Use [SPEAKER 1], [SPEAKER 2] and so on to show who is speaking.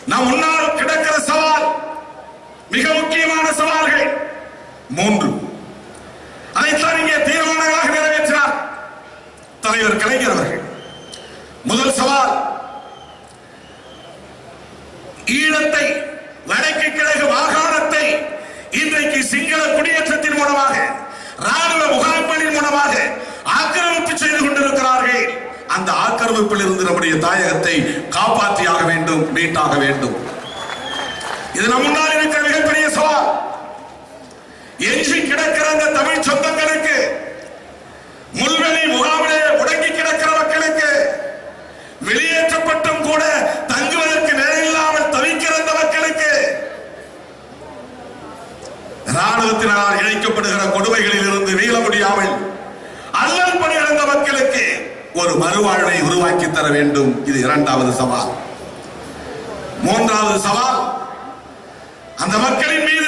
[SPEAKER 1] நம் முன்னால் கிடக்கிற சவால் மிக முக்கியமான சவால்கள் மூன்று அதைத்தான் இங்கே தீர்மானங்களாக நிறைவேற்றினார் தலைவர் கலைஞர் அவர்கள் முதல் சவால் ஈழத்தை வடக்கு கிழக்கு மாகாணத்தை இன்றைக்கு சிங்கள குடியேற்றத்தின் மூலமாக ராணுவ முகாம்களின் மூலமாக ஆக்கிரமிப்பு செய்து கொண்டிருக்கிறார்கள் அந்த ஆக்கிரமிப்பில் இருந்து நம்முடைய தாயகத்தை காப்பாற்றியாக வேண்டும் மீட்டாக வேண்டும் இது நம் முன்னால் இருக்கிற மிகப்பெரிய சவால் எஞ்சி கிடக்கிற அந்த தமிழ் சொந்தங்களுக்கு முள்வெளி முகாமிலே முடங்கி கிடக்கிற மக்களுக்கு வெளியேற்றப்பட்டும் கூட தங்குவதற்கு நிலையில்லாமல் தவிக்கிற அந்த மக்களுக்கு ராணுவத்தினால் இழைக்கப்படுகிற கொடுமைகளில் இருந்து மீள முடியாமல் அல்லல் பணி இழந்த மக்களுக்கு ஒரு மறுவாழ்வை உருவாக்கி தர வேண்டும் இது இரண்டாவது சவால் மூன்றாவது சவால் அந்த மக்களின் மீது